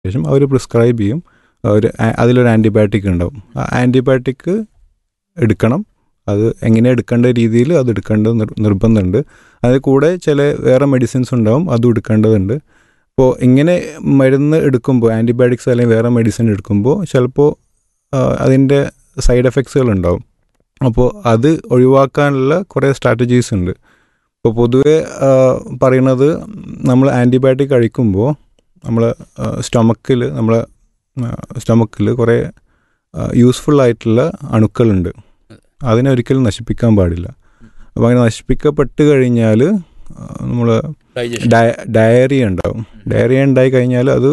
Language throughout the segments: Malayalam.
ശേഷം അവർ പ്രിസ്ക്രൈബ് ചെയ്യും ഒരു ആ- അതിലൊരു ആൻറ്റിബയോട്ടിക് ഉണ്ടാവും ആ ആൻറ്റിബയോട്ടിക് എടുക്കണം അത് എങ്ങനെ എടുക്കേണ്ട രീതിയിൽ അത് എടുക്കേണ്ടത് നിർ- നിർബന്ധമുണ്ട് അതിൽ കൂടെ ചില വേറെ മെഡിസിൻസ് ഉണ്ടാവും അതും എടുക്കേണ്ടതുണ്ട് അപ്പോൾ ഇങ്ങനെ മരുന്ന് എടുക്കുമ്പോൾ ആൻറ്റിബയോട്ടിക്സ് അല്ലെങ്കിൽ വേറെ മെഡിസിൻ എടുക്കുമ്പോൾ ചിലപ്പോൾ അതിൻ്റെ സൈഡ് എഫക്ട്സുകൾ ഉണ്ടാവും അപ്പോൾ അത് ഒഴിവാക്കാനുള്ള കുറേ സ്ട്രാറ്റജീസ് ഉണ്ട് ഇപ്പോൾ പൊതുവെ ആ, പറയണത് നമ്മൾ ആൻറ്റിബയോട്ടിക് കഴിക്കുമ്പോൾ നമ്മൾ സ്റ്റൊമക്കിൽ നമ്മൾ സ്റ്റൊമക്കിൽ കുറേ യൂസ്ഫുൾ ആയിട്ടുള്ള അണുക്കളുണ്ട് അതിനെ ഒരിക്കലും നശിപ്പിക്കാൻ പാടില്ല അപ്പോൾ അങ്ങനെ നശിപ്പിക്കപ്പെട്ട് കഴിഞ്ഞാൽ നമ്മൾ ഡൈജഷൻ ഡയറിയ ഉണ്ടാവും ഡയറിയ ഉണ്ടായി കഴിഞ്ഞാൽ അത്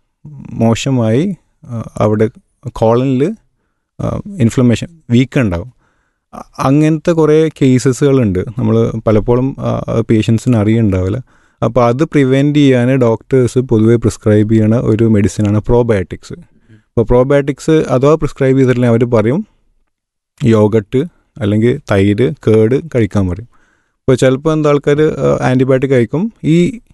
മോശമായി ആ, അവിടെ കോളനിൽ ഇൻഫ്ലമേഷൻ വീക്ക് ഉണ്ടാവും അ- അങ്ങനത്തെ കുറേ കേസസുകളുണ്ട് നമ്മൾ പലപ്പോഴും പേഷ്യൻസിന് അറിയുന്നുണ്ടാവില്ല അപ്പോൾ അത് പ്രിവെൻറ്റ് ചെയ്യാൻ ഡോക്ടേഴ്സ് പൊതുവെ പ്രിസ്ക്രൈബ് ചെയ്യണ ഒരു മെഡിസിനാണ് പ്രോബയോട്ടിക്സ് അപ്പോൾ പ്രോബയോട്ടിക്സ് അഥവാ പ്രിസ്ക്രൈബ് ചെയ്തിട്ടില്ലെങ്കിൽ അവർ പറയും യോഗട്ട് അല്ലെങ്കിൽ തൈര് കേട് കഴിക്കാൻ പറയും ഇപ്പോൾ ചിലപ്പോൾ എന്താ ആൾക്കാർ ആൻറ്റിബയോട്ടിക് കഴിക്കും ഈ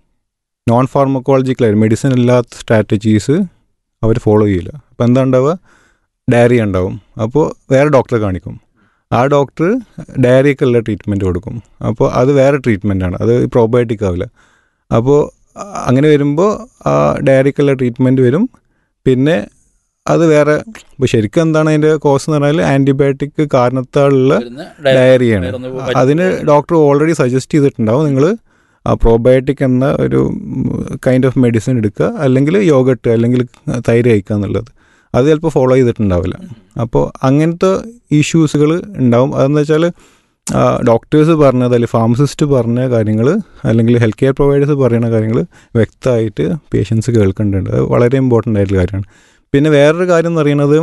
നോൺ ഫാർമക്കോളജിക്കലായിട്ട് മെഡിസിൻ ഇല്ലാത്ത സ്ട്രാറ്റജീസ് അവർ ഫോളോ ചെയ്യില്ല അപ്പോൾ എന്താ ഉണ്ടാവുക ഡയറി ഉണ്ടാവും അപ്പോൾ വേറെ ഡോക്ടറെ കാണിക്കും ആ ഡോക്ടർ ഡയറിക്കുള്ള ട്രീറ്റ്മെൻറ്റ് കൊടുക്കും അപ്പോൾ അത് വേറെ ട്രീറ്റ്മെൻറ്റാണ് അത് പ്രോബയോട്ടിക് ആവില്ല അപ്പോൾ അങ്ങനെ വരുമ്പോൾ ആ ഡയറിക്കുള്ള ട്രീറ്റ്മെൻറ്റ് വരും പിന്നെ അത് വേറെ ഇപ്പോൾ ശരിക്കും എന്താണ് അതിൻ്റെ കോസ് എന്ന് പറഞ്ഞാൽ ആൻറ്റിബയോട്ടിക് കാരണത്താലുള്ള ഡയറിയാണ് അതിന് ഡോക്ടർ ഓൾറെഡി സജസ്റ്റ് ചെയ്തിട്ടുണ്ടാവും നിങ്ങൾ ആ പ്രോബയോട്ടിക് എന്ന ഒരു കൈൻഡ് ഓഫ് മെഡിസിൻ എടുക്കുക അല്ലെങ്കിൽ യോഗട്ട് അല്ലെങ്കിൽ തൈര് കഴിക്കുക എന്നുള്ളത് അത് ചിലപ്പോൾ ഫോളോ ചെയ്തിട്ടുണ്ടാവില്ല അപ്പോൾ അങ്ങനത്തെ ഇഷ്യൂസുകൾ ഉണ്ടാവും അതെന്ന് വെച്ചാൽ ഡോക്ടേഴ്സ് പറഞ്ഞത് അല്ലെങ്കിൽ ഫാർമസിസ്റ്റ് പറഞ്ഞ കാര്യങ്ങൾ അല്ലെങ്കിൽ ഹെൽത്ത് കെയർ പ്രൊവൈഡേഴ്സ് പറയുന്ന കാര്യങ്ങൾ വ്യക്തമായിട്ട് പേഷ്യൻസ് കേൾക്കേണ്ടതുണ്ട് അത് വളരെ ഇമ്പോർട്ടൻ്റ് ആയിട്ടുള്ള കാര്യമാണ് പിന്നെ വേറൊരു കാര്യം എന്ന് പറയുന്നത്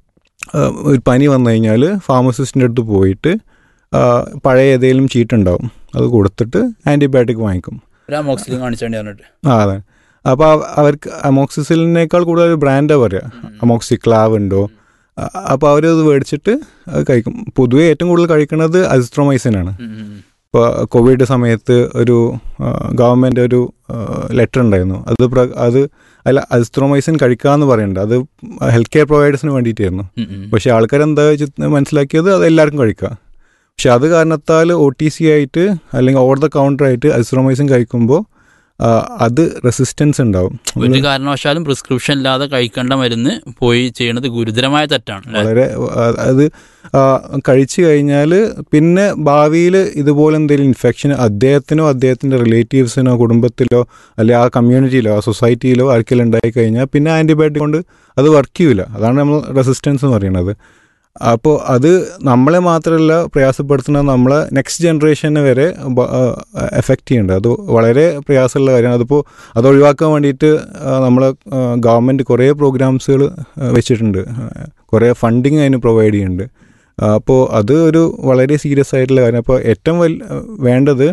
ആ, ഒരു പനി വന്നു കഴിഞ്ഞാൽ ഫാർമസിസ്റ്റിൻ്റെ അടുത്ത് പോയിട്ട് ആ, പഴയ ഏതെങ്കിലും ചീട്ടുണ്ടാവും അത് കൊടുത്തിട്ട് ആൻറ്റിബയോട്ടിക് വാങ്ങിക്കും ഒരു അമോക്സിലിൻ കാണിച്ചേണ്ടി പറഞ്ഞിട്ട് ആ അതെ അപ്പോൾ അവർക്ക് അമോക്സിസിലിനേക്കാൾ കൂടുതൽ ബ്രാൻഡാണ് പറയുക അമോക്സിക്ലാവ് ഉണ്ടോ അപ്പോൾ അവരത് മേടിച്ചിട്ട് അത് കഴിക്കും പൊതുവെ ഏറ്റവും കൂടുതൽ കഴിക്കുന്നത് അസിസ്ട്രോമൈസിനാണ് ഉം, ഉം, ഉം. ഇപ്പോൾ കോവിഡ് സമയത്ത് ഒരു ഗവൺമെൻറ് ഒരു ലെറ്റർ ഉണ്ടായിരുന്നു അത് പ്ര അത് അല്ല അസിസ്ട്രോമൈസിൻ കഴിക്കാമെന്ന് പറയുന്നുണ്ട് അത് ഹെൽത്ത് കെയർ പ്രൊവൈഡേഴ്സിന് വേണ്ടിയിട്ടായിരുന്നു ഉം, ഉം. പക്ഷേ ആൾക്കാർ എന്താ മനസ്സിലാക്കിയത് അത് എല്ലാവർക്കും കഴിക്കാം പക്ഷെ അത് കാരണത്താൽ ഒ ടി സി ആയിട്ട് അല്ലെങ്കിൽ ഓവർ ദ കൗണ്ടർ ആയിട്ട് അസിസ്ട്രോമൈസിൻ കഴിക്കുമ്പോൾ ആ, അത് റെസിസ്റ്റൻസ് ഉണ്ടാവും ഒരു കാരണവശാലും പ്രിസ്ക്രിപ്ഷൻ ഇല്ലാതെ കഴിക്കേണ്ട മരുന്ന് പോയി ചെയ്യണത് ഗുരുതരമായ തെറ്റാണ് അല്ലേ? വളരെ ആ, അത് ആ, കഴിച്ചു കഴിഞ്ഞാൽ പിന്നെ ഭാവിയിൽ ഇതുപോലെ എന്തെങ്കിലും ഇൻഫെക്ഷൻ അദ്ദേഹത്തിനോ അദ്ദേഹത്തിൻ്റെ റിലേറ്റീവ്സിനോ കുടുംബത്തിലോ അല്ലെങ്കിൽ ആ കമ്മ്യൂണിറ്റിയിലോ ആ സൊസൈറ്റിയിലോ ആർക്കെങ്കിലും ഉണ്ടായി കഴിഞ്ഞാൽ പിന്നെ ആൻറ്റിബയോട്ടിക് കൊണ്ട് അത് വർക്ക് ചെയ്യില്ല അതാണ് നമ്മൾ റെസിസ്റ്റൻസ് എന്ന് പറയുന്നത് അപ്പോൾ അത് നമ്മളെ മാത്രമല്ല പ്രയാസപ്പെടുത്തുന്നത് നമ്മളെ നെക്സ്റ്റ് ജനറേഷനെ വരെ എഫക്റ്റ് ചെയ്യുന്നുണ്ട് അത് വളരെ പ്രയാസമുള്ള കാര്യമാണ് അതിപ്പോൾ അത് ഒഴിവാക്കാൻ വേണ്ടിയിട്ട് നമ്മളെ ഗവൺമെൻറ് കുറേ പ്രോഗ്രാംസുകൾ വെച്ചിട്ടുണ്ട് കുറേ ഫണ്ടിങ് അതിന് പ്രൊവൈഡ് ചെയ്യുന്നുണ്ട് അപ്പോൾ അത് ഒരു വളരെ സീരിയസ് ആയിട്ടുള്ള കാര്യം അപ്പോൾ ഏറ്റവും വലിയ വേണ്ടത്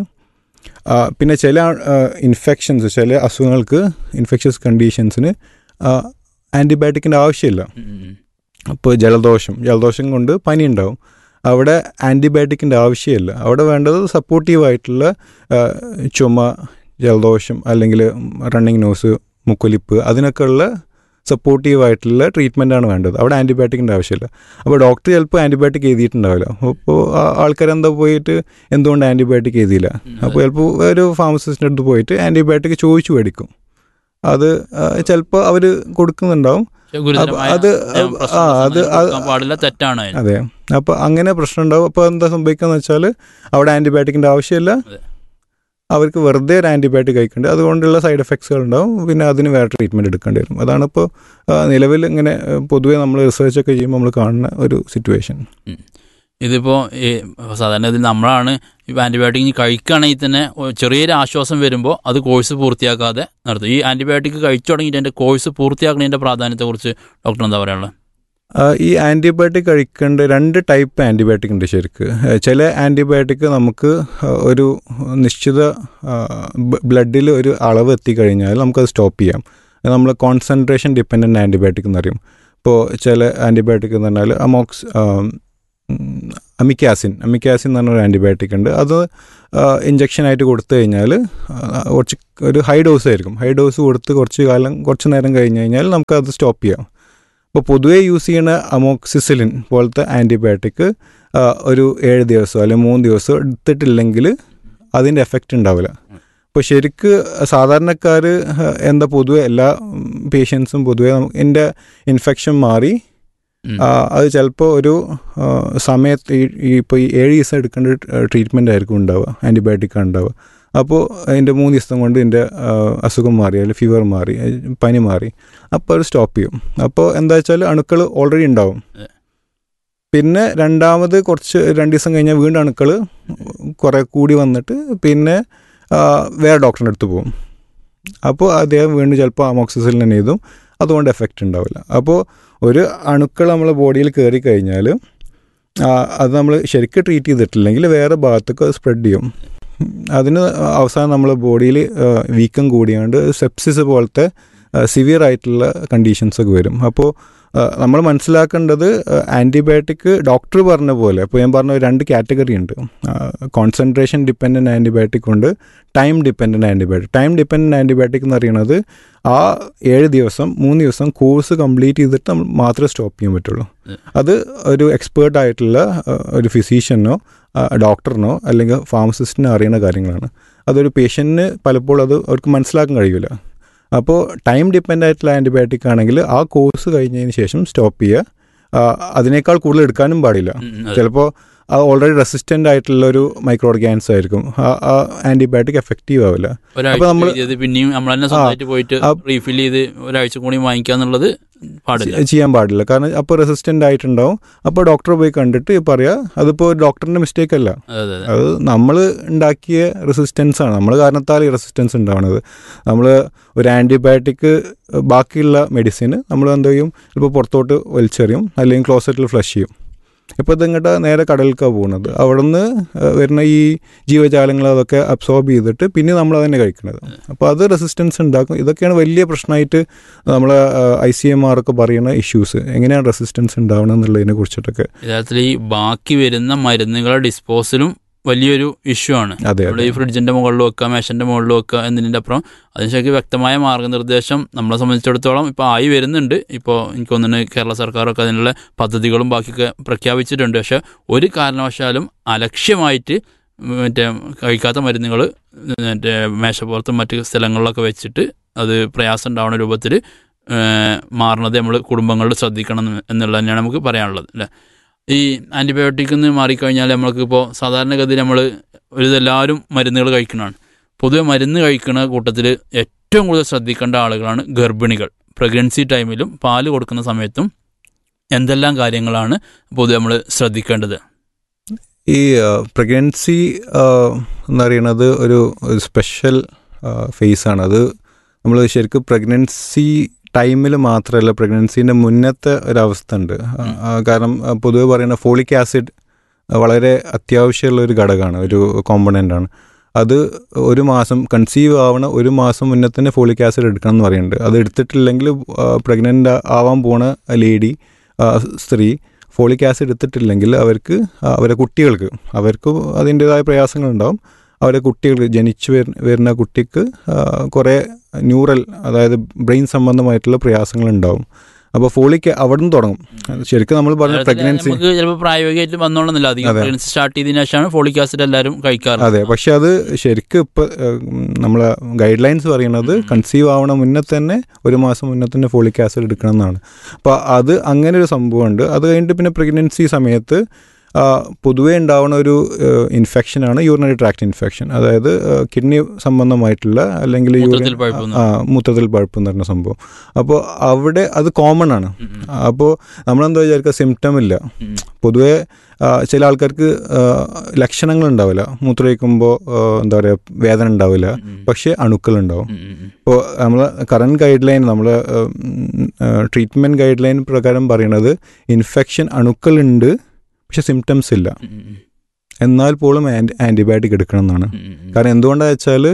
ആ, പിന്നെ ചില ഇൻഫെക്ഷൻസ് ചില അസുഖങ്ങൾക്ക് ഇൻഫെക്ഷസ് കണ്ടീഷൻസിന് ആൻറ്റിബയോട്ടിക്കിൻ്റെ ആവശ്യമില്ല ഉം, ഉം, ഉം. അപ്പോൾ ജലദോഷം ജലദോഷം കൊണ്ട് പനി ഉണ്ടാവും അവിടെ ആൻറ്റിബയോട്ടിക്കിൻ്റെ ആവശ്യമില്ല അവിടെ വേണ്ടത് സപ്പോർട്ടീവായിട്ടുള്ള ചുമ ജലദോഷം അല്ലെങ്കിൽ റണ്ണിങ് നോസ് മുക്കൊലിപ്പ് അതിനൊക്കെ ഉള്ള സപ്പോർട്ടീവായിട്ടുള്ള ട്രീറ്റ്മെൻറ്റാണ് വേണ്ടത് അവിടെ ആൻറ്റിബയോട്ടിക്കിൻ്റെ ആവശ്യമില്ല അപ്പോൾ ഡോക്ടർ ചിലപ്പോൾ ആൻറ്റിബയോട്ടിക് എഴുതിയിട്ടുണ്ടാവില്ല അപ്പോൾ ആൾക്കാരെന്താ പോയിട്ട് എന്തുകൊണ്ട് ആൻറ്റിബയോട്ടിക് എഴുതിയില്ല അപ്പോൾ ചിലപ്പോൾ ഒരു ഫാർമസിസ്റ്റിൻ്റെ അടുത്ത് പോയിട്ട് ആൻറ്റിബയോട്ടിക് ചോദിച്ചു മേടിക്കും അത് ചിലപ്പോൾ അവർ കൊടുക്കുന്നുണ്ടാവും പക്ഷേ ഗുരുതരമായ അത് ഏഹ്, പ്രശ്നം ആ അത് അങ്ങനെ കൊടുക്കാൻ പാടില്ല തെറ്റാണ് അതിന്. അതെ അപ്പോൾ അങ്ങനെ പ്രശ്നം ഉണ്ടാവും അപ്പോൾ എന്താ സംഭവിക്കുക വെച്ചാൽ അവിടെ ആൻറ്റിബയോട്ടിക്കിൻ്റെ ആവശ്യമില്ല അതെ. അവർക്ക് വെറുതെ ഒരു ആൻറ്റിബയോട്ടിക് കഴിക്കേണ്ടത് അതുകൊണ്ടുള്ള സൈഡ് എഫക്ട്സുകൾ ഉണ്ടാവും പിന്നെ അതിന് വേറെ ട്രീറ്റ്മെൻറ്റ് എടുക്കേണ്ടി വരും അതാണ് ഇപ്പോൾ നിലവിൽ ഇങ്ങനെ ആ, പൊതുവേ നമ്മൾ റിസർച്ച് ഒക്കെ ചെയ്യുമ്പോൾ നമ്മൾ കാണുന്ന ഒരു സിറ്റുവേഷൻ ഇതിപ്പോൾ ഈ സാധാരണ ഇതിൽ നമ്മളാണ് ഈ ആൻറ്റിബയോട്ടിക് ഇനി കഴിക്കുകയാണെങ്കിൽ തന്നെ ഒ- ചെറിയൊരു ആശ്വാസം വരുമ്പോൾ അത് കോഴ്സ് പൂർത്തിയാക്കാതെ നടത്തും ഈ ആൻറ്റിബയോട്ടിക് കഴിച്ചു തുടങ്ങിയിട്ട് അതിൻ്റെ കോഴ്സ് പൂർത്തിയാക്കുന്നതിൻ്റെ പ്രാധാന്യത്തെക്കുറിച്ച് ഡോക്ടർ എന്താ പറയാനുള്ളത് ഈ ആൻറ്റിബയോട്ടിക് കഴിക്കേണ്ട രണ്ട് ടൈപ്പ് ആൻറ്റിബയോട്ടിക് ഉണ്ട് ശരിക്ക് ആ, ചില ആൻറ്റിബയോട്ടിക് നമുക്ക് ആ, ഒരു നിശ്ചിത ബ്ലഡിൽ ഒരു അളവ് എത്തിക്കഴിഞ്ഞാൽ നമുക്കത് സ്റ്റോപ്പ് ചെയ്യാം അത് നമ്മൾ കോൺസെൻട്രേഷൻ ഡിപ്പെൻഡൻറ്റ് ആൻറ്റിബയോട്ടിക് എന്ന് പറയും ഇപ്പോൾ ചില ആൻറ്റിബയോട്ടിക് എന്ന് പറഞ്ഞാൽ അമോക്സ് അമിക്കാസിൻ അമിക്കാസിൻ എന്ന് പറഞ്ഞൊരു ആൻറ്റിബയോട്ടിക് ഉണ്ട് അത് ഇഞ്ചക്ഷനായിട്ട് കൊടുത്തു കഴിഞ്ഞാൽ കുറച്ച് ഒരു ഹൈ ഡോസ് ആയിരിക്കും ഹൈ ഡോസ് കൊടുത്ത് കുറച്ച് കാലം കുറച്ച് നേരം കഴിഞ്ഞ് കഴിഞ്ഞാൽ നമുക്കത് സ്റ്റോപ്പ് ചെയ്യാം അപ്പോൾ പൊതുവേ യൂസ് ചെയ്യുന്ന അമോക്സിസിലിൻ പോലത്തെ ആൻറ്റിബയോട്ടിക് ഒരു ഏഴ് ദിവസം അല്ലെങ്കിൽ മൂന്ന് ദിവസം എടുത്തിട്ടില്ലെങ്കിൽ അതിൻ്റെ എഫക്റ്റ് ഉണ്ടാവില്ല അപ്പോൾ ശരിക്ക് സാധാരണക്കാർ എന്താ പൊതുവെ എല്ലാ പേഷ്യൻസും പൊതുവെ എൻ്റെ ഇൻഫെക്ഷൻ മാറി ഉം. ആ, അത് ചിലപ്പോൾ ഒരു ആ, സമയത്ത് ഈ- ഈ ഇപ്പോൾ ഈ ഏഴ് ദിവസം എടുക്കേണ്ട ട്രീറ്റ്മെൻ്റ് ആയിരിക്കും ഉണ്ടാവുക ആൻറ്റിബയോട്ടിക്കാണ് ഉണ്ടാവുക അപ്പോൾ അതിൻ്റെ മൂന്ന് ദിവസം കൊണ്ട് എൻ്റെ ആ, അസുഖം മാറി അല്ലെങ്കിൽ ഫീവർ മാറി ഏ, പനി മാറി അപ്പോൾ അത് സ്റ്റോപ്പ് ചെയ്യും അപ്പോൾ എന്താ വെച്ചാൽ അണുക്കൾ ഓൾറെഡി ഉണ്ടാവും അതെ. പിന്നെ രണ്ടാമത് കുറച്ച് രണ്ട് ദിവസം കഴിഞ്ഞാൽ വീണ്ടും അണുക്കൾ കുറേ കൂടി വന്നിട്ട് പിന്നെ ആ, വേറെ ഡോക്ടറിൻ്റെ അടുത്ത് പോകും അപ്പോൾ അദ്ദേഹം വീണ്ടും ചിലപ്പോൾ അമോക്സിസിലിൻ തന്നെ എഴുതും അതുകൊണ്ട് എഫക്റ്റ് ഉണ്ടാവില്ല അപ്പോൾ ഒരു അണുക്കൾ നമ്മളെ ബോഡിയിൽ കയറി കഴിഞ്ഞാൽ അത് നമ്മൾ ശരിക്കും ട്രീറ്റ് ചെയ്തിട്ടില്ലെങ്കിൽ വേറെ ഭാഗത്തൊക്കെ സ്പ്രെഡ് ചെയ്യും അതിന് അവസാനം നമ്മളെ ബോഡിയിൽ വീക്കം കൂടിയാണ്ട് സെപ്സിസ് പോലത്തെ സിവിയർ ആയിട്ടുള്ള കണ്ടീഷൻസ് ഒക്കെ വരും അപ്പോൾ നമ്മൾ മനസ്സിലാക്കേണ്ടത് ആൻറ്റിബയോട്ടിക് ഡോക്ടർ പറഞ്ഞ പോലെ ഇപ്പോൾ ഞാൻ പറഞ്ഞ രണ്ട് കാറ്റഗറി ഉണ്ട് കോൺസെൻട്രേഷൻ ഡിപ്പെൻഡൻറ്റ് ആൻറ്റിബയോട്ടിക് ഉണ്ട് time dependent antibiotic time dependent antibiotic എന്ന് പറയുന്നത് ആ ഏഴ് ദിവസം മൂന്ന് ദിവസം കോഴ്സ് കംപ്ലീറ്റ് ചെയ്തിട്ട് നമ്മൾ മാത്രമേ സ്റ്റോപ്പ് ചെയ്യാൻ പറ്റുള്ളൂ അത് ഒരു എക്സ്പേർട്ട് ആയിട്ടുള്ള ആ, ഒരു ഫിസീഷ്യനോ ഡോക്ടറിനോ അല്ലെങ്കിൽ ഫാർമസിസ്റ്റിനോ അറിയുന്ന കാര്യങ്ങളാണ് അതൊരു പേഷ്യൻറ്റിന് പലപ്പോഴും അത് അവർക്ക് മനസ്സിലാക്കാൻ കഴിയില്ല അപ്പോൾ ടൈം ഡിപ്പെൻഡ് ആയിട്ടുള്ള ആൻറ്റിബയോട്ടിക് ആണെങ്കിൽ ആ കോഴ്സ് കഴിഞ്ഞതിന് ശേഷം സ്റ്റോപ്പ് ചെയ്യുക ആ, അതിനേക്കാൾ കൂടുതൽ എടുക്കാനും പാടില്ല ഉം, ഉം, അതെ. ചിലപ്പോൾ അത് ഓൾറെഡി റെസിസ്റ്റൻ്റ് ആയിട്ടുള്ള ഒരു മൈക്രോ ഓർഗാൻസ് ആയിരിക്കും ആ ആൻറ്റിബയോട്ടിക് എഫക്റ്റീവ് ആവില്ല ഒരാഴ്ച അപ്പൊ നമ്മള് ചെയ്ത് പിന്നെയും നമ്മൾ തന്നെ സ്വന്തമായിട്ട് പോയിട്ട് ആ. റീഫിൽ ചെയ്ത് ഒരാഴ്ച കൂടി വാങ്ങിക്കുക എന്നുള്ളത് പാടില്ല ചെ- ചെയ്യാൻ പാടില്ല കാരണം അപ്പോൾ റെസിസ്റ്റൻ്റ് ആയിട്ടുണ്ടാവും അപ്പോൾ ഡോക്ടറെ പോയി കണ്ടിട്ട് പറയാ അതിപ്പോൾ ഡോക്ടറിൻ്റെ മിസ്റ്റേക്ക് അല്ല അതെ അതെ അതെ അത് നമ്മൾ ഉണ്ടാക്കിയ റെസിസ്റ്റൻസ് ആണ് നമ്മൾ കാരണത്താൽ ഈ റെസിസ്റ്റൻസ് ഉണ്ടാവുന്നത് നമ്മൾ ഒരു ആൻറ്റിബയോട്ടിക് ബാക്കിയുള്ള മെഡിസിന് നമ്മൾ എന്ത് ചെയ്യും ഇപ്പോൾ പുറത്തോട്ട് വലിച്ചെറിയും അല്ലെങ്കിൽ ക്ലോസറ്റിൽ ഫ്ലഷ് ചെയ്യും ഇപ്പോൾ ഇതിങ്ങോട്ട് നേരെ കടലിലേക്കാണ് പോകുന്നത് അവിടെ നിന്ന് വരുന്ന ഈ ജീവജാലങ്ങൾ അതൊക്കെ അബ്സോർബ് ചെയ്തിട്ട് പിന്നെ നമ്മൾ അതന്നെ കഴിക്കുന്നത് അപ്പോൾ അത് റെസിസ്റ്റൻസ് ഉണ്ടാക്കും ഇതൊക്കെയാണ് വലിയ പ്രശ്നമായിട്ട് നമ്മൾ ഐ സി എം ആർ ഒക്കെ പറയുന്ന ഇഷ്യൂസ് എങ്ങനെയാണ് റെസിസ്റ്റൻസ് ഉണ്ടാവണം എന്നുള്ളതിനെ കുറിച്ചിട്ടൊക്കെ യഥാർത്ഥത്തിൽ ഈ ബാക്കി വരുന്ന മരുന്നുകളുടെ ഡിസ്പോസലും വലിയൊരു ഇഷ്യൂ ആണ് അതെ നമ്മൾ അതെ ഈ ഫ്രിഡ്ജിന്റെ മുകളിൽ വെക്കുക മേശന്റെ മുകളിൽ വെക്കുക എന്നതിൻ്റെ അപ്പുറം അതിന് ശരിക്കും വ്യക്തമായ മാർഗ്ഗനിർദ്ദേശം നമ്മളെ സംബന്ധിച്ചിടത്തോളം ഇപ്പോൾ ആയി വരുന്നുണ്ട് ഇപ്പോൾ എനിക്ക് തോന്നുന്നു കേരള സർക്കാരൊക്കെ അതിനുള്ള പദ്ധതികളും ബാക്കിയൊക്കെ പ്രഖ്യാപിച്ചിട്ടുണ്ട് പക്ഷെ ഒരു കാരണവശാലും അലക്ഷ്യമായിട്ട് മറ്റേ കഴിക്കാത്ത മരുന്നുകൾ മറ്റേ മേശപ്പുറത്തും മറ്റ് സ്ഥലങ്ങളിലൊക്കെ വെച്ചിട്ട് അത് പ്രയാസം ഉണ്ടാവുന്ന രൂപത്തിൽ മാറുന്നത് നമ്മൾ കുടുംബങ്ങളിൽ ശ്രദ്ധിക്കണം എന്ന് എന്നുള്ളത് തന്നെയാണ് നമുക്ക് പറയാനുള്ളത് അല്ലേ ഈ ആൻറ്റിബയോട്ടിക് നിന്ന് മാറിക്കഴിഞ്ഞാൽ നമ്മൾക്കിപ്പോൾ സാധാരണഗതിയിൽ നമ്മൾ ഒരു ഇതെല്ലാവരും മരുന്നുകൾ കഴിക്കുന്നതാണ് പൊതുവെ മരുന്ന് കഴിക്കുന്ന കൂട്ടത്തിൽ ഏറ്റവും കൂടുതൽ ശ്രദ്ധിക്കേണ്ട ആളുകളാണ് ഗർഭിണികൾ പ്രഗ്നൻസി ടൈമിലും പാല് കൊടുക്കുന്ന സമയത്തും എന്തെല്ലാം കാര്യങ്ങളാണ് പൊതുവെ നമ്മൾ ശ്രദ്ധിക്കേണ്ടത് ഈ പ്രഗ്നൻസി എന്ന് പറയുന്നത് ഒരു സ്പെഷ്യൽ ഫേസാണ് അത് നമ്മൾ ശരിക്കും പ്രഗ്നൻസി ടൈമിൽ മാത്രമല്ല പ്രഗ്നൻസീൻ്റെ മുന്നത്തെ ഒരവസ്ഥ ഉണ്ട് ആ, ആ, കാരണം ആ, പൊതുവെ പറയുന്ന ഫോളിക് ആസിഡ് വളരെ അത്യാവശ്യമുള്ള ഒരു ഘടകമാണ് ഒരു കോമ്പണൻ്റ് ആണ് അത് ഒരു മാസം കൺസീവ് ആവണ ഒരു മാസം മുന്നേ തന്നെ ഫോളിക് ആസിഡ് എടുക്കണം എന്ന് പറയുന്നുണ്ട് അത് എടുത്തിട്ടില്ലെങ്കിൽ പ്രഗ്നൻ്റ് ആവാൻ പോണ ലേഡി സ്ത്രീ ഫോളിക് ആസിഡ് എടുത്തിട്ടില്ലെങ്കിൽ അവർക്ക് ആ, അവരെ കുട്ടികൾക്ക് അവർക്ക് അതിൻ്റെതായ പ്രയാസങ്ങളുണ്ടാവും അവരെ കുട്ടികൾക്ക് ജനിച്ചു വരുന്ന വരുന്ന കുട്ടിക്ക് ആ, കുറേ ന്യൂറൽ അതായത് ബ്രെയിൻ സംബന്ധമായിട്ടുള്ള പ്രയാസങ്ങളുണ്ടാവും അപ്പോൾ ഫോളിക് അവിടെ നിന്ന് തുടങ്ങും ശരിക്കും നമ്മൾ പറഞ്ഞ പ്രഗ്നൻസി നമുക്ക് ചിലപ്പോൾ പ്രായോഗികമായിട്ട് വന്നോളന്നില്ല അധികം അതെ. പ്രഗ്നൻസി സ്റ്റാർട്ട് ചെയ്തതിനു ശേഷമാണ് ഫോളിക് ആസിഡ് എല്ലാവരും കഴിക്കാറ് അതെ പക്ഷെ അത് ശരിക്കും ഇപ്പം നമ്മളെ ഗൈഡ് ലൈൻസ് പറയുന്നത് കൺസീവ് ആവണ മുന്നേ തന്നെ ഒരു മാസം മുന്നേ തന്നെ ഫോളിക് ആസിഡ് എടുക്കണം എന്നാണ് അപ്പോൾ അത് അങ്ങനെ ഒരു സംഭവമുണ്ട് അത് കഴിഞ്ഞിട്ട് പിന്നെ പ്രഗ്നൻസി സമയത്ത് ആ, പൊതുവേ ഉണ്ടാവുന്ന ഒരു ഇൻഫെക്ഷനാണ് യൂറിനറി ട്രാക്ട് ഇൻഫെക്ഷൻ അതായത് കിഡ്നി സംബന്ധമായിട്ടുള്ള അല്ലെങ്കിൽ മൂത്രത്തിൽ യൂറിൻ പഴുപ്പ് എന്ന് ആ മൂത്രത്തിൽ പഴുപ്പ് എന്ന് പറഞ്ഞ സംഭവം അപ്പോൾ അവിടെ അത് കോമൺ ആണ് ഉം, ഉം. അപ്പോൾ നമ്മളെന്താ വിചാരിക്കുക സിംറ്റം ഇല്ല ഉം. പൊതുവേ ആ, ചില ആൾക്കാർക്ക് ആ, ലക്ഷണങ്ങൾ ഉണ്ടാവില്ല മൂത്രമൊഴിക്കുമ്പോൾ എന്താ പറയുക വേദന ഉണ്ടാവില്ല ഉം. പക്ഷേ അണുക്കളുണ്ടാവും ഉം, ഉം, ഉം. ഇപ്പോൾ നമ്മൾ കറണ്ട് ഗൈഡ് ലൈൻ നമ്മൾ ട്രീറ്റ്മെൻറ്റ് ഗൈഡ് ലൈൻ പ്രകാരം പറയണത് ഇൻഫെക്ഷൻ അണുക്കളുണ്ട് പക്ഷെ സിംറ്റംസ് ഇല്ല ഉം, ഉം, ഉം. എന്നാൽ പോലും ആൻറ്റി ആൻറ്റിബയോട്ടിക് എടുക്കണം എന്നാണ് ഉം, ഉം, ഉം. കാരണം എന്തുകൊണ്ടാണെന്ന് വെച്ചാൽ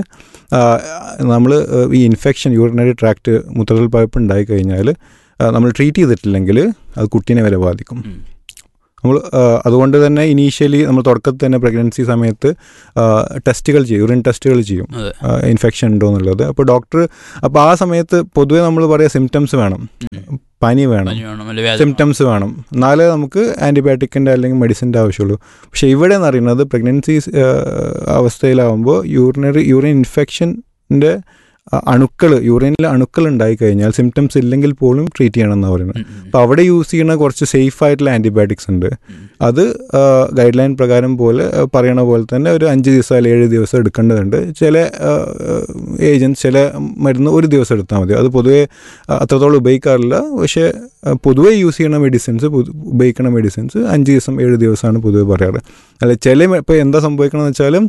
നമ്മൾ ഈ ഇൻഫെക്ഷൻ യൂറിനറി ട്രാക്ട് മൂത്രത്തിൽ പഴുപ്പ് ഉണ്ടായി കഴിഞ്ഞാൽ നമ്മൾ ട്രീറ്റ് ചെയ്തിട്ടില്ലെങ്കിൽ അത് കുട്ടീനെ വരെ ബാധിക്കും ഉം. നമ്മൾ അതുകൊണ്ട് തന്നെ ഇനീഷ്യലി നമ്മൾ തുടക്കത്തിൽ തന്നെ പ്രഗ്നൻസി സമയത്ത് ടെസ്റ്റുകൾ ചെയ്യും യൂറിൻ ടെസ്റ്റുകൾ ചെയ്യും അതെ ഇൻഫെക്ഷൻ ഉണ്ടോ എന്നുള്ളത് അപ്പോൾ ഡോക്ടർ അപ്പോൾ ആ സമയത്ത് പൊതുവേ നമ്മൾ പറയാം സിംറ്റംസ് വേണം പനി വേണം പനി വേണം അല്ലെ വ്യാധി സിംറ്റംസ് വേണം എന്നാലേ നമുക്ക് ആൻറ്റിബയോട്ടിക്കിൻ്റെ അല്ലെങ്കിൽ മെഡിസിൻ്റെ ആവശ്യമുള്ളൂ പക്ഷേ ഇവിടെ എന്ന് പറയുന്നത് പ്രഗ്നൻസി അവസ്ഥയിലാവുമ്പോൾ യൂറിനറി യൂറിൻ ഇൻഫെക്ഷൻ്റെ അണുക്കൾ യൂറിനിൽ അണുക്കൾ ഉണ്ടായി കഴിഞ്ഞാൽ സിംറ്റംസ് ഇല്ലെങ്കിൽ പോലും ട്രീറ്റ് ചെയ്യണമെന്നാണ് പറയുന്നത് ഉം, ഉം, അപ്പോൾ അവിടെ യൂസ് ചെയ്യുന്ന കുറച്ച് സേഫ് ആയിട്ടുള്ള ആൻറ്റിബയോട്ടിക്സ് ഉണ്ട് ഉം. അത് ഗൈഡ് ലൈൻ പ്രകാരം പോലെ ആ, പറയണ പോലെ തന്നെ ഒരു അഞ്ച് ദിവസം അല്ലെങ്കിൽ ഏഴ് ദിവസം എടുക്കേണ്ടതുണ്ട് ചില ഏജൻസ് ചില മരുന്ന് ഒരു ദിവസം എടുത്താൽ മതി അത് പൊതുവേ ആ, അത്രത്തോളം ഉപയോഗിക്കാറില്ല പക്ഷേ ആ, പൊതുവേ യൂസ് ചെയ്യുന്ന മെഡിസിൻസ് ഉപയോഗിക്കുന്ന മെഡിസിൻസ് അഞ്ച് ദിവസം ഏഴ് ദിവസമാണ് പൊതുവേ പറയാറ് അല്ല ചില ഇപ്പോൾ എന്താ സംഭവിക്കണമെന്ന് വെച്ചാലും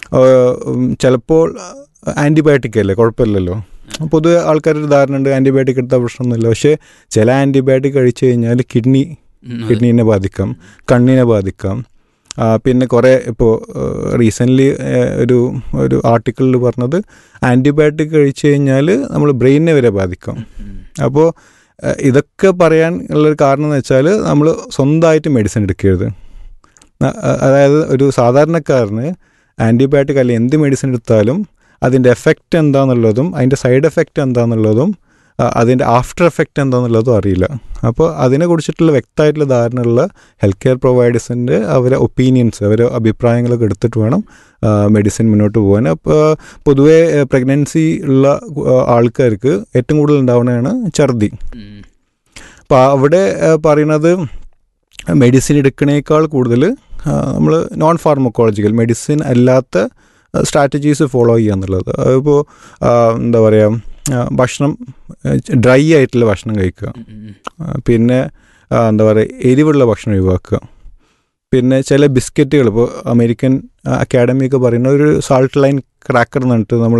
ചിലപ്പോൾ ആൻറ്റിബയോട്ടിക് അല്ലേ കുഴപ്പമില്ലല്ലോ പൊതുവെ ആൾക്കാരുടെ ധാരണ ഉണ്ട് ആൻറ്റിബയോട്ടിക് എടുത്താൽ പ്രശ്നമൊന്നുമില്ല പക്ഷേ ചില ആൻറ്റിബയോട്ടിക് കഴിച്ചു കഴിഞ്ഞാൽ കിഡ്നി ഉം, അതെ. കിഡ്നീനെ ബാധിക്കാം കണ്ണിനെ ബാധിക്കാം ആ, പിന്നെ കുറേ ഇപ്പോൾ റീസെൻ്റ്ലി ഒരു ഒരു ആർട്ടിക്കിളിൽ പറഞ്ഞത് ആൻറ്റിബയോട്ടിക് കഴിച്ചു കഴിഞ്ഞാൽ നമ്മൾ ബ്രെയിനിനെ വരെ ബാധിക്കാം ഉം, അപ്പോൾ ഇതൊക്കെ പറയാൻ ഉള്ളൊരു കാരണം എന്ന് വെച്ചാൽ നമ്മൾ സ്വന്തമായിട്ട് മെഡിസിൻ എടുക്കരുത് ന- അ- അതായത് ഒരു സാധാരണക്കാരന് ആൻറ്റിബയോട്ടിക് അല്ലെങ്കിൽ എന്ത് മെഡിസിൻ എടുത്താലും അതിൻ്റെ എഫക്റ്റ് എന്താണെന്നുള്ളതും അതിൻ്റെ സൈഡ് എഫക്റ്റ് എന്താണെന്നുള്ളതും അ- അതിൻ്റെ ആഫ്റ്റർ എഫക്റ്റ് എന്താണെന്നുള്ളതും അറിയില്ല അപ്പോൾ അതിനെക്കുറിച്ചിട്ടുള്ള വ്യക്തമായിട്ടുള്ള ധാരണയുള്ള ഹെൽത്ത് കെയർ പ്രൊവൈഡേഴ്സിൻ്റെ അവരെ ഒപ്പീനിയൻസ് അവരെ അഭിപ്രായങ്ങളൊക്കെ എടുത്തിട്ട് വേണം മെഡിസിൻ മുന്നോട്ട് പോകാൻ അപ്പോൾ പൊതുവേ പ്രഗ്നൻസി ഉള്ള ആ, ആൾക്കാർക്ക് ഏറ്റവും കൂടുതൽ ഉണ്ടാവുന്നതാണ് ഛർദി ഉം, അപ്പോൾ അവിടെ ആ, പറയണത് മെഡിസിൻ എടുക്കണേക്കാൾ കൂടുതൽ നമ്മൾ നോൺ ഫാർമക്കോളജിക്കൽ മെഡിസിൻ അല്ലാത്ത സ്ട്രാറ്റജീസ് ഫോളോ ചെയ്യുക എന്നുള്ളത് അതിപ്പോൾ എന്താ പറയുക ആ, ഭക്ഷണം ഡ്രൈ ആയിട്ടുള്ള ഭക്ഷണം കഴിക്കുക ഉം, ഉം, ആ, പിന്നെ ആ, എന്താ പറയുക എരിവുള്ള ഭക്ഷണം ഒഴിവാക്കുക പിന്നെ ചില ബിസ്ക്കറ്റുകൾ ഇപ്പോൾ അമേരിക്കൻ അക്കാഡമി ഒക്കെ പറയുന്ന ഒരു സാൾട്ട് ലൈൻ ക്രാക്കർ എന്ന് പറഞ്ഞിട്ട് നമ്മൾ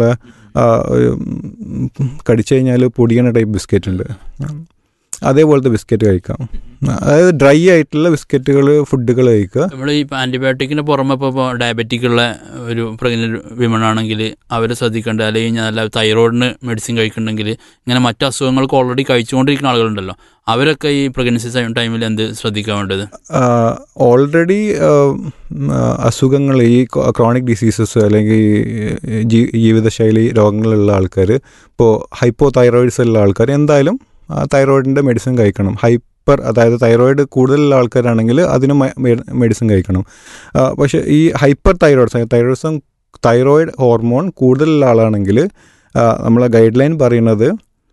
കടിച്ചു കഴിഞ്ഞാൽ പൊടിയണ ടൈപ്പ് ബിസ്ക്കറ്റ് ഉണ്ട് അതേപോലത്തെ ബിസ്ക്കറ്റ് കഴിക്കാം അതായത് ഡ്രൈ ആയിട്ടുള്ള ബിസ്ക്കറ്റുകൾ ഫുഡുകൾ കഴിക്കുക നമ്മൾ ഈ ആന്റിബയോട്ടിക്കിന് പുറമെ ഇപ്പോൾ ഡയബറ്റിക് ഉള്ള ഒരു പ്രഗ്നന്റ് വിമൺ ആണെങ്കിൽ അവർ ശ്രദ്ധിക്കേണ്ട അല്ലെങ്കിൽ നല്ല തൈറോയിഡിന് മെഡിസിൻ കഴിക്കുന്നുണ്ടെങ്കിൽ ഇങ്ങനെ മറ്റു അസുഖങ്ങൾക്ക് ഓൾറെഡി കഴിച്ചുകൊണ്ടിരിക്കുന്ന ആളുകളുണ്ടല്ലോ അവരൊക്കെ ഈ പ്രഗ്നൻസി ടൈമിൽ എന്ത് ശ്രദ്ധിക്കാൻ വേണ്ടത് ഓൾറെഡി അസുഖങ്ങൾ ഈ ക്രോണിക് ഡിസീസസ് അല്ലെങ്കിൽ ഈ ജീ- ജീവിതശൈലി രോഗങ്ങളുള്ള ആൾക്കാർ ഇപ്പോൾ ഹൈപ്പോ തൈറോയിഡ്സ് ഉള്ള ആൾക്കാർ എന്തായാലും തൈറോയിഡിൻ്റെ മെഡിസിൻ കഴിക്കണം ഹൈപ്പർ അതായത് തൈറോയിഡ് കൂടുതലുള്ള ആൾക്കാരാണെങ്കിൽ അതിന് മെഡിസിൻ കഴിക്കണം ആ, പക്ഷേ ഈ hyper thyroids thyroidism thyroid hormone കൂടുതലുള്ള ആളാണെങ്കിൽ നമ്മളെ ഗൈഡ് ലൈൻ പറയുന്നത്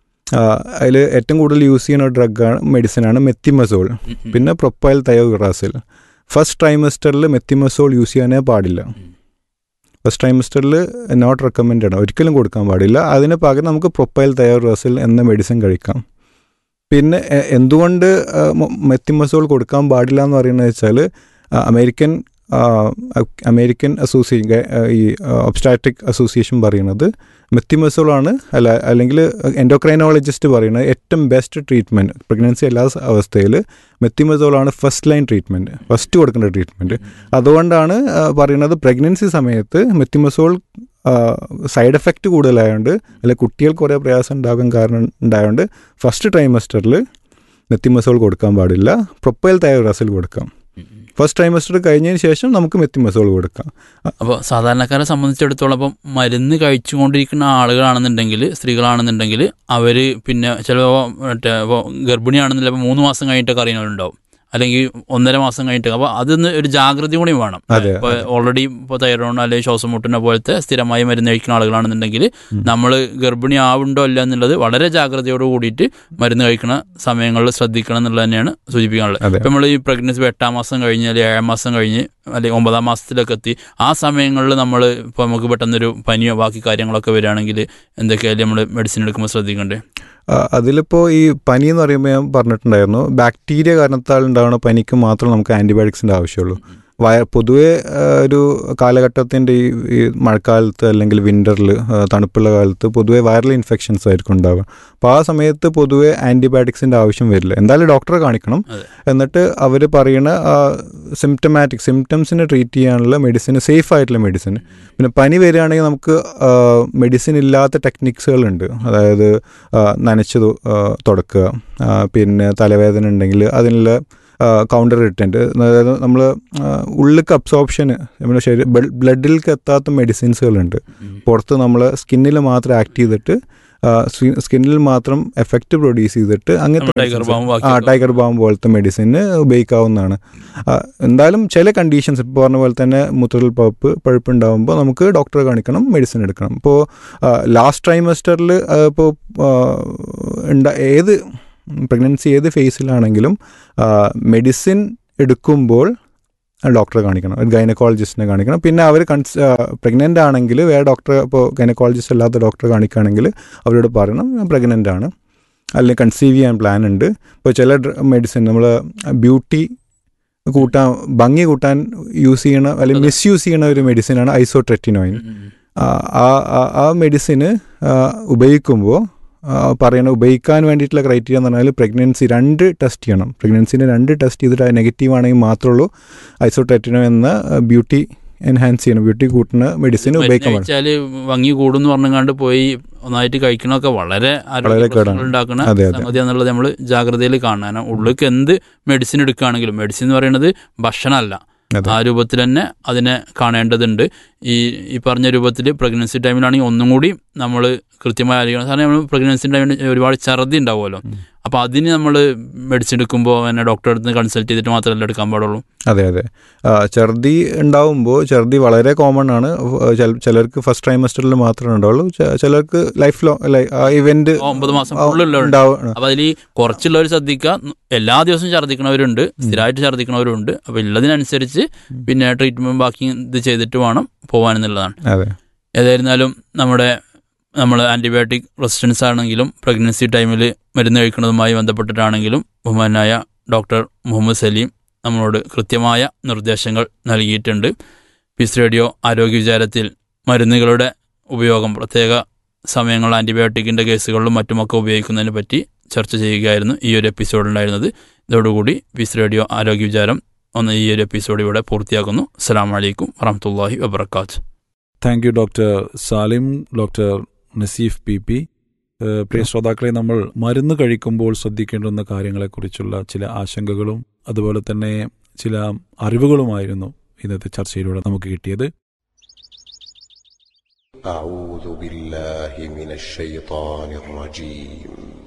അതിൽ ഏറ്റവും കൂടുതൽ യൂസ് ചെയ്യുന്ന ഡ്രഗാണ് മെഡിസിനാണ് മെത്തിമസോൾ ഉം, ഉം. പിന്നെ പ്രൊപ്പൈൽ തയോഗ്രാസിൽ ഫസ്റ്റ് ട്രൈമസ്റ്ററിൽ മെത്തിമസോൾ യൂസ് ചെയ്യാനേ പാടില്ല ഫസ്റ്റ് ട്രൈമസ്റ്ററിൽ നോട്ട് റെക്കമെൻഡ് ആണ് ഒരിക്കലും കൊടുക്കാൻ പാടില്ല അതിന് പകരം നമുക്ക് പ്രൊപ്പൈൽ തയോഗ്രാസിൽ എന്ന മെഡിസിൻ കഴിക്കാം പിന്നെ എ- എന്തുകൊണ്ട് മെത്തിമസോൾ കൊടുക്കാൻ പാടില്ല എന്ന് പറയുന്നത് വെച്ചാൽ അമേരിക്കൻ ആ, അ- അമേരിക്കൻ അസോസിയേഷൻ ഈ ഒബ്സ്റ്റാറ്റിക് അസോസിയേഷൻ പറയുന്നത് മെത്തിമസോളാണ് അല്ല അല്ലെങ്കിൽ എൻഡോക്രൈനോളജിസ്റ്റ് പറയുന്നത് ഏറ്റവും ബെസ്റ്റ് ട്രീറ്റ്മെൻറ്റ് പ്രഗ്നൻസി എല്ലാ സ- അവസ്ഥയിൽ മെത്തിമസോളാണ് ഫസ്റ്റ് ലൈൻ ട്രീറ്റ്മെൻറ്റ് ഫസ്റ്റ് കൊടുക്കേണ്ട ട്രീറ്റ്മെൻറ്റ് അതുകൊണ്ടാണ് ആ, പറയുന്നത് പ്രഗ്നൻസി സമയത്ത് മെത്തിമസോൾ സൈഡ് എഫക്റ്റ് കൂടുതലായതുകൊണ്ട് അല്ലെ കുട്ടികൾക്ക് കുറേ പ്രയാസം ഉണ്ടാകാൻ കാരണം ഉണ്ടായതുകൊണ്ട് ഫസ്റ്റ് ട്രൈമസ്റ്ററിൽ മെത്തിമസോൾ കൊടുക്കാൻ പാടില്ല പ്രൊപ്പൈൽ തയോഗ്രാസിൽ കൊടുക്കാം ഉം, ഉം. ഫസ്റ്റ് ട്രൈമസ്റ്റർ കഴിഞ്ഞതിന് ശേഷം നമുക്ക് മെത്തിമസോൾ കൊടുക്കാം അപ്പോൾ സാധാരണക്കാരെ സംബന്ധിച്ചിടത്തോളം ഇപ്പം മരുന്ന് കഴിച്ചുകൊണ്ടിരിക്കുന്ന ആളുകളാണെന്നുണ്ടെങ്കിൽ സ്ത്രീകളാണെന്നുണ്ടെങ്കിൽ അവർ പിന്നെ ചിലപ്പോൾ മറ്റേ ഇപ്പോൾ ഗർഭിണിയാണെന്നില്ല ഇപ്പോൾ മൂന്ന് മാസം കഴിഞ്ഞിട്ടൊക്കെ അറിയുന്നവരുണ്ടാവും അല്ലെങ്കിൽ ഒന്നര മാസം കഴിഞ്ഞിട്ട് അപ്പോൾ അതൊന്ന് ഒരു ജാഗ്രത കൂടി വേണം അതെ, ഇപ്പോൾ ഓൾറെഡി ഇപ്പോൾ തൈറോയിഡ് അല്ലെങ്കിൽ ശ്വാസം മുട്ടുന്ന പോലത്തെ സ്ഥിരമായി മരുന്ന് കഴിക്കുന്ന ആളുകളാണെന്നുണ്ടെങ്കിൽ ഉം. നമ്മൾ ഗർഭിണി ആവുണ്ടോ ഇല്ല എന്നുള്ളത് വളരെ ജാഗ്രതയോട് കൂടിയിട്ട് മരുന്ന് കഴിക്കുന്ന സമയങ്ങളിൽ ശ്രദ്ധിക്കണം എന്നുള്ളത് തന്നെയാണ് സൂചിപ്പിക്കാനുള്ളത് അതെ ഇപ്പം നമ്മൾ ഈ പ്രഗ്നൻസി എട്ടാം മാസം കഴിഞ്ഞ് അല്ലെങ്കിൽ ഏഴാം മാസം കഴിഞ്ഞ് അല്ലെങ്കിൽ ഒമ്പതാം മാസത്തിലൊക്കെ എത്തി ആ സമയങ്ങളിൽ നമ്മൾ ഇപ്പോൾ നമുക്ക് പെട്ടെന്നൊരു പനിയോ ബാക്കി കാര്യങ്ങളൊക്കെ വരികയാണെങ്കിൽ എന്തൊക്കെയായാലും നമ്മൾ മെഡിസിൻ എടുക്കുമ്പോൾ ശ്രദ്ധിക്കണ്ടേ ആ, അതിലിപ്പോൾ ഈ പനി എന്ന് പറയുമ്പോൾ ഞാൻ പറഞ്ഞിട്ടുണ്ടായിരുന്നു ബാക്ടീരിയ കാരണത്താൽ ഉണ്ടാകുന്ന പനിക്ക് മാത്രം നമുക്ക് ആൻറ്റിബയോട്ടിക്സിൻ്റെ ആവശ്യമുള്ളൂ വയ പൊതുവേ ആ, ഒരു കാലഘട്ടത്തിൻ്റെ ഈ ഈ മഴക്കാലത്ത് അല്ലെങ്കിൽ വിൻ്ററിൽ തണുപ്പുള്ള കാലത്ത് പൊതുവേ വൈറൽ ഇൻഫെക്ഷൻസ് ആയിരിക്കും ഉണ്ടാവുക അപ്പോൾ ആ സമയത്ത് പൊതുവേ ആൻറ്റിബയോട്ടിക്സിൻ്റെ ആവശ്യം വരില്ല എന്തായാലും ഡോക്ടറെ കാണിക്കണം അതെ. എന്നിട്ട് അവർ പറയുന്ന സിംറ്റമാറ്റിക് സിംറ്റംസിനെ ട്രീറ്റ് ചെയ്യാനുള്ള മെഡിസിൻ സേഫ് ആയിട്ടുള്ള മെഡിസിൻ പിന്നെ പനി വരികയാണെങ്കിൽ നമുക്ക് മെഡിസിൻ ഇല്ലാത്ത ടെക്നിക്സുകളുണ്ട് അതായത് ആ, നനച്ച് തു- ആ, തുടക്കുക ആ, പിന്നെ തലവേദന ഉണ്ടെങ്കിൽ അതിനുള്ള കൗണ്ടർ റിട്ടൻറ്റ് അതായത് നമ്മൾ ഉള്ളിലേക്ക് അബ്സോർപ്ഷന് നമ്മുടെ ശരീരം ബ്ലഡിലേക്ക് എത്താത്ത മെഡിസിൻസുകളുണ്ട് പുറത്ത് നമ്മൾ സ്കിന്നിൽ മാത്രം ആക്ട് ചെയ്തിട്ട് സ്കിന്നിൽ മാത്രം എഫക്റ്റ് പ്രൊഡ്യൂസ് ചെയ്തിട്ട് അങ്ങനത്തെ ടൈഗർ medicines- ബാം ആ ബാക്കി ടൈഗർ ബാം പോലത്തെ മെഡിസിന് ഉപയോഗിക്കാവുന്നതാണ് ആ, എന്തായാലും ചില കണ്ടീഷൻസ് ഇപ്പോൾ പറഞ്ഞ പോലെ തന്നെ മുത്രൽ പഴുപ്പ് പഴുപ്പ് ഉണ്ടാകുമ്പോൾ നമുക്ക് ഡോക്ടറെ കാണിക്കണം മെഡിസിൻ എടുക്കണം ഇപ്പോൾ ലാസ്റ്റ് ട്രൈമസ്റ്ററിൽ ഇപ്പോൾ ഉണ്ട ഏത് പ്രഗ്നൻസി ഏത് ഫേസിലാണെങ്കിലും മെഡിസിൻ എടുക്കുമ്പോൾ ഡോക്ടറെ കാണിക്കണം ഒരു ഗൈനക്കോളജിസ്റ്റിനെ കാണിക്കണം പിന്നെ അവർ കൺസ് പ്രഗ്നൻ്റ് ആണെങ്കിൽ വേറെ ഡോക്ടറെ ഇപ്പോൾ ഗൈനക്കോളജിസ്റ്റ് അല്ലാത്ത ഡോക്ടറെ കാണിക്കുകയാണെങ്കിൽ അവരോട് പറയണം ഞാൻ പ്രഗ്നൻ്റ് ആണ് അല്ലെങ്കിൽ കൺസീവ് ചെയ്യാൻ പ്ലാൻ ഉണ്ട് ഇപ്പോൾ ചില മെഡിസിൻ നമ്മൾ ബ്യൂട്ടി കൂട്ടാൻ ഭംഗി കൂട്ടാൻ യൂസ് ചെയ്യണ അല്ലെങ്കിൽ മിസ് യൂസ് ചെയ്യണ ഒരു മെഡിസിനാണ് ഐസോട്രെറ്റിനോയിൻ ആ ആ- ആ- ആ മെഡിസിന് ഉപയോഗിക്കുമ്പോൾ പറയണ ഉപയോഗിക്കാൻ വേണ്ടിയിട്ടുള്ള ക്രൈറ്റീരിയ എന്ന് പറഞ്ഞാൽ പ്രഗ്നൻസി രണ്ട് ടെസ്റ്റ് ചെയ്യണം പ്രഗ്നൻസിന് രണ്ട് ടെസ്റ്റ് ചെയ്തിട്ട് അത് നെഗറ്റീവ് ആണെങ്കിൽ മാത്രമേ ഉള്ളൂ ഐസോട്രെറ്റിനോ എന്ന ബ്യൂട്ടി എൻഹാൻസ് ചെയ്യണം ബ്യൂട്ടി കൂട്ടുന്ന മെഡിസിൻ ഉപയോഗിക്കാൻ പാടില്ല കഴിച്ചാല് ഭംഗി കൂടും പറഞ്ഞുകൊണ്ട് പോയി ഒന്നായിട്ട് കഴിക്കണമൊക്കെ വളരെ ആരോഗ്യ വളരെ കേടാണ്. പ്രശ്നങ്ങൾ ഉണ്ടാക്കുന്ന അതെ, അതെ. സംഗതി എന്നുള്ളത് നമ്മൾ ജാഗ്രതയിൽ കാണാൻ ഉള്ളിലേക്ക് എന്ത് മെഡിസിൻ എടുക്കുകയാണെങ്കിലും മെഡിസിൻ എന്ന് പറയുന്നത് ഭക്ഷണമല്ല അതെ. ആ രൂപത്തിൽ തന്നെ അതിനെ കാണേണ്ടതുണ്ട് ഈ ഈ പറഞ്ഞ രൂപത്തിൽ പ്രഗ്നൻസി ടൈമിലാണെങ്കിൽ ഒന്നും കൂടി നമ്മൾ കൃത്യമായി അറിയണം കാരണം നമ്മൾ പ്രഗ്നൻസി ടൈമിൽ ഒരുപാട് ഛർദി ഉണ്ടാവുമല്ലോ അപ്പോൾ അതിന് നമ്മൾ മെഡിസിൻ എടുക്കുമ്പോൾ തന്നെ ഡോക്ടറെ അടുത്ത് കൺസൾട്ട് ചെയ്തിട്ട് മാത്രമല്ല എടുക്കാൻ പാടുള്ളൂ അതെ അതെ ആ, ഛർദി ഉണ്ടാവുമ്പോൾ ഛർദി വളരെ കോമൺ ആണ് ആ, ചില- ചിലർക്ക് ഫസ്റ്റ് ട്രൈമസ്റ്ററിൽ മാത്രമേ ഉണ്ടാവുള്ളൂ ചെ- ചിലർക്ക് ലൈഫ് ലോങ് ആ ഇവന്റ് ഒമ്പത് മാസം ഫുള്ളുള്ളവരുണ്ട് ഉണ്ടാവും അപ്പൊ അതിൽ കുറച്ചുള്ളവർ ശ്രദ്ധിക്കുക എല്ലാ ദിവസവും ഛർദ്ദിക്കണവരുണ്ട് സ്ഥിരമായിട്ട് ഛർദ്ദിക്കണവരുണ്ട് അപ്പൊ ഉള്ളതിനനുസരിച്ച് പിന്നെ ട്രീറ്റ്മെന്റ് ബാക്കി ഇത് ചെയ്തിട്ട് വേണം പോകാൻ എന്നുള്ളതാണ് അതെ ഏതായിരുന്നാലും നമ്മുടെ നമ്മൾ ആന്റിബയോട്ടിക് റെസിസ്റ്റൻസ് ആണെങ്കിലും പ്രഗ്നൻസി ടൈമിൽ മരുന്ന് കഴിക്കുന്നതുമായി ബന്ധപ്പെട്ടിട്ടാണെങ്കിലും ബഹുമാനായ ഡോക്ടർ മുഹമ്മദ് സലീം നമ്മളോട് കൃത്യമായ നിർദ്ദേശങ്ങൾ നൽകിയിട്ടുണ്ട് പീസ് റേഡിയോ ആരോഗ്യ വിചാരത്തിൽ മരുന്നുകളുടെ ഉപയോഗം പ്രത്യേക സമയങ്ങൾ ആന്റിബയോട്ടിക്കിന്റെ കേസുകളിലും മറ്റുമൊക്കെ ഉപയോഗിക്കുന്നതിനെ പറ്റി ചർച്ച ചെയ്യുകയായിരുന്നു ഈ ഒരു എപ്പിസോഡ് ഉണ്ടായിരുന്നത് ഇതോടുകൂടി പീസ് റേഡിയോ ആരോഗ്യ വിചാരം ഒന്ന് ഈ ഒരു എപ്പിസോഡ് ഇവിടെ പൂർത്തിയാക്കുന്നു അസ്സാം വലൈക്കും വറഹമത്തല്ലാഹി വബർക്കാത്ത് thank you doctor Salim doctor Naseef P P ഏഹ് പ്രിയ ശ്രോതാക്കളെ നമ്മൾ മരുന്ന് കഴിക്കുമ്പോൾ ശ്രദ്ധിക്കേണ്ടുന്ന കാര്യങ്ങളെക്കുറിച്ചുള്ള ചില ആശങ്കകളും അതുപോലെ തന്നെ ചില അറിവുകളുമായിരുന്നു ഇന്നത്തെ ചർച്ചയിലൂടെ നമുക്ക് കിട്ടിയത് أعوذ بالله من الشيطان الرجيم